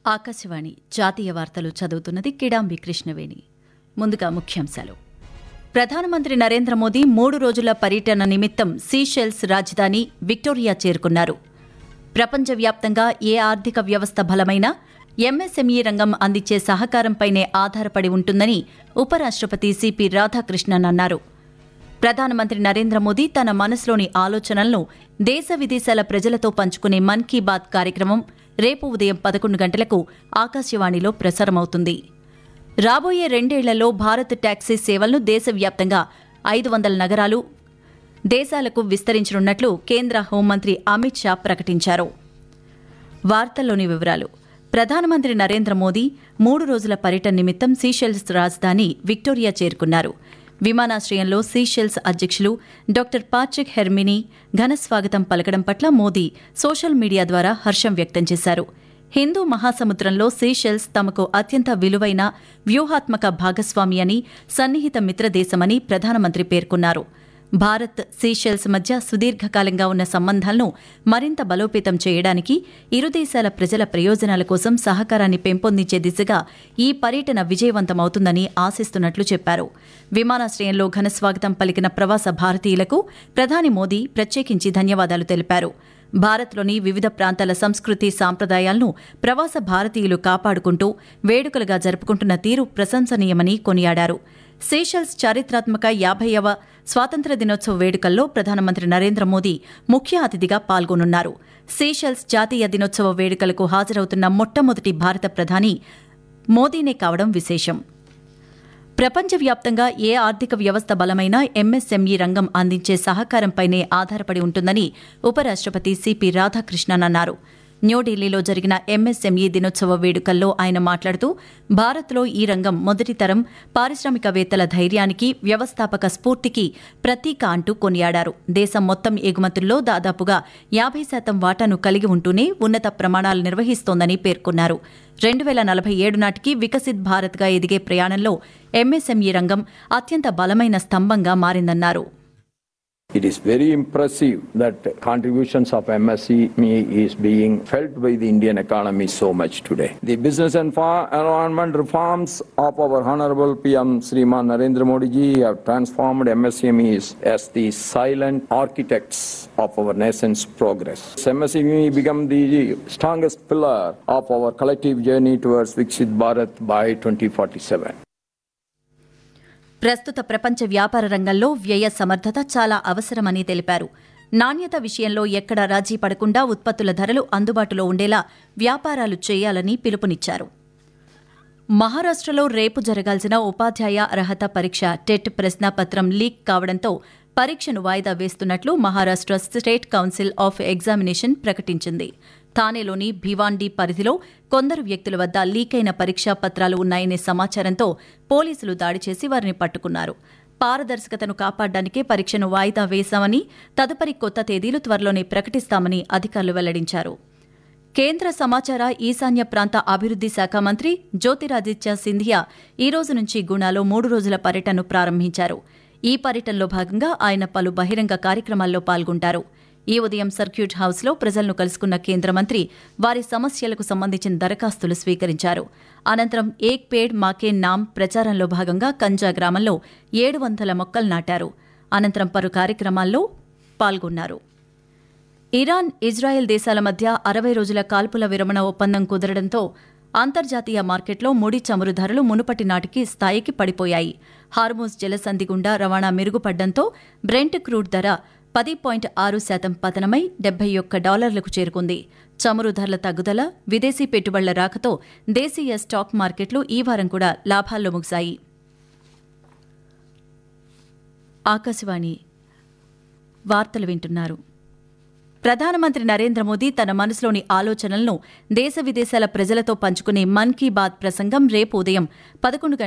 ఆకాశవాణి జాతీయ వార్తలు చదువుతున్నది కిడాంబి కృష్ణవేణి ముందుగా ముఖ్యాంశాలు ప్రధానమంత్రి నరేంద్ర మోదీ మూడు రోజుల పర్యటన నిమిత్తం సీషెల్స్ రాజధాని విక్టోరియా చేరుకున్నారు ప్రపంచవ్యాప్తంగా ఏ ఆర్థిక వ్యవస్థ బలమైనా ఎంఎస్ఎంఈ రంగం అందించే సహకారంపైనే ఆధారపడి ఉంటుందని ఉపరాష్ట్రపతి సిపి రాధాకృష్ణన్ అన్నారు ప్రధానమంత్రి నరేంద్ర మోదీ తన మనసులోని ఆలోచనలను దేశ విదేశాల ప్రజలతో పంచుకునే మన్ కీ బాత్ కార్యక్రమం రేపు ఉదయం పదకొండు గంటలకు ఆకాశవాణిలో ప్రసారమవుతుంది రాబోయే రెండేళ్లలో భారత్ టాక్సీ సేవలను దేశవ్యాప్తంగా ఐదు వందల నగరాలు దేశాలకు విస్తరించనున్నట్లు కేంద్ర హోంమంత్రి అమిత్ షా ప్రకటించారు వార్తల్లోని వివరాలు ప్రధానమంత్రి నరేంద్ర మోదీ మూడు రోజుల పర్యటన నిమిత్తం సీషెల్స్ రాజధాని విక్టోరియా చేరుకున్నారు విమానాశ్రయంలో సీషెల్స్ అధ్యక్షులు డాక్టర్ పాట్రిక్ హెర్మినీ ఘనస్వాగతం పలకడం పట్ల మోదీ సోషల్ మీడియా ద్వారా హర్షం వ్యక్తం చేశారు హిందూ మహాసముద్రంలో సీషెల్స్ తమకు అత్యంత విలువైన వ్యూహాత్మక భాగస్వామి అని సన్నిహిత మిత్రదేశమని ప్రధానమంత్రి పేర్కొన్నారు భారత్ సీషెల్స్ మధ్య సుదీర్ఘకాలంగా ఉన్న సంబంధాలను మరింత బలోపేతం చేయడానికి ఇరు దేశాల ప్రజల ప్రయోజనాల కోసం సహకారాన్ని పెంపొందించే దిశగా ఈ పర్యటన విజయవంతమవుతుందని ఆశిస్తున్నట్లు చెప్పారు విమానాశ్రయంలో ఘనస్వాగతం పలికిన ప్రవాస భారతీయులకు ప్రధాని మోదీ ప్రత్యేకించి ధన్యవాదాలు తెలిపారు భారత్లోని వివిధ ప్రాంతాల సంస్కృతి సాంప్రదాయాలను ప్రవాస భారతీయులు కాపాడుకుంటూ వేడుకలుగా జరుపుకుంటున్న తీరు ప్రశంసనీయమని కొనియాడారు సేషల్స్ చారిత్రాత్మక యాభైవ స్వాతంత్ర దినోత్సవ వేడుకల్లో ప్రధానమంత్రి నరేంద్ర మోదీ ముఖ్య అతిథిగా పాల్గొనున్నారు సేషల్స్ జాతీయ దినోత్సవ వేడుకలకు హాజరవుతున్న మొట్టమొదటి భారత ప్రధాని మోదీనే కావడం విశేషం ప్రపంచవ్యాప్తంగా ఏ ఆర్థిక వ్యవస్థ బలమైనా ఎంఎస్ఎంఈ రంగం అందించే సహకారంపైనే ఆధారపడి ఉంటుందని ఉపరాష్ట్రపతి సిపి రాధాకృష్ణన్ అన్నారు న్యూఢిల్లీలో జరిగిన ఎంఎస్ఎంఈ దినోత్సవ వేడుకల్లో ఆయన మాట్లాడుతూ భారత్లో ఈ రంగం మొదటి తరం పారిశ్రామికవేత్తల ధైర్యానికి వ్యవస్థాపక స్ఫూర్తికి ప్రతీక అంటూ కొనియాడారు దేశం మొత్తం ఎగుమతుల్లో దాదాపుగా యాభై శాతం వాటాను కలిగి ఉంటూనే ఉన్నత ప్రమాణాలు నిర్వహిస్తోందని పేర్కొన్నారు రెండు వేల నలభై ఏడు నాటికి వికసిత్ భారత్గా ఎదిగే ప్రయాణంలో ఎంఎస్ఎంఈ రంగం అత్యంత బలమైన స్తంభంగా మారిందన్నారు It is very impressive that contributions of MSCME is being felt by the Indian economy so much today. The business and fa- environment reforms of our Honorable PM Sriman Narendra Modi ji have transformed MSCMEs as the silent architects of our nation's progress. MSCME become the strongest pillar of our collective journey towards Viksit Bharat by 2047. ప్రస్తుత ప్రపంచ వ్యాపార రంగంలో వ్యయ సమర్థత చాలా అవసరమని తెలిపారు నాణ్యత విషయంలో ఎక్కడా రాజీ పడకుండా ఉత్పత్తుల ధరలు అందుబాటులో ఉండేలా వ్యాపారాలు చేయాలని పిలుపునిచ్చారు మహారాష్టలో రేపు జరగాల్సిన ఉపాధ్యాయ అర్హత పరీక్ష టెట్ ప్రశ్నాపత్రం లీక్ కావడంతో పరీక్షను వాయిదా వేస్తున్నట్లు Maharashtra state council of examination ప్రకటించింది థానేలోని భివాండి పరిధిలో కొందరు వ్యక్తుల వద్ద లీకైన పరీక్షా పత్రాలు ఉన్నాయనే సమాచారంతో పోలీసులు దాడి చేసి వారిని పట్టుకున్నారు పారదర్శకతను కాపాడడానికే పరీక్షను వాయిదా వేశామని తదుపరి కొత్త తేదీలు త్వరలోనే ప్రకటిస్తామని అధికారులు వెల్లడించారు కేంద్ర సమాచార ఈశాన్య ప్రాంత అభివృద్ది శాఖ మంత్రి జ్యోతిరాదిత్య సింధియా ఈ రోజు నుంచి గుణాలో మూడు రోజుల పర్యటనను ప్రారంభించారు ఈ పర్యటనలో భాగంగా ఆయన పలు బహిరంగ కార్యక్రమాల్లో పాల్గొంటారు ఈ ఉదయం సర్క్యూట్ హౌస్లో ప్రజలను కలుసుకున్న కేంద్ర మంత్రి వారి సమస్యలకు సంబంధించిన దరఖాస్తులు స్వీకరించారు అనంతరం ఏక్ పేడ్ మాకే నామ్ ప్రచారంలో భాగంగా కంజా గ్రామంలో ఏడు వందల మొక్కలు నాటారు అనంతరం పలు కార్యక్రమాల్లో పాల్గొన్నారు ఇరాన్ ఇజ్రాయెల్ దేశాల మధ్య అరవై రోజుల కాల్పుల విరమణ ఒప్పందం కుదరడంతో అంతర్జాతీయ మార్కెట్లో ముడి చమురు ధరలు మునుపటి నాటికి స్థాయికి పడిపోయాయి హార్మోజ్ జలసంధి గుండా రవాణా మెరుగుపడ్డంతో బ్రెంట్ క్రూడ్ ధర పది పాయింట్ ఆరు శాతం పతనమై డెబ్బై ఒక్క డాలర్లకు చేరుకుంది చమురు ధరల తగ్గుదల విదేశీ పెట్టుబడుల రాకతో దేశీయ స్టాక్ మార్కెట్లు ఈ వారం కూడా లాభాల్లో ముగిశాయి ఆకాశవాణి వార్తలు వింటున్నారు ప్రధానమంత్రి నరేంద్ర మోదీ తన మనసులోని ఆలోచనలను దేశ విదేశాల ప్రజలతో పంచుకునే మన్ కీ బాత్ ప్రసంగం రేపు ఉదయం పదకొండు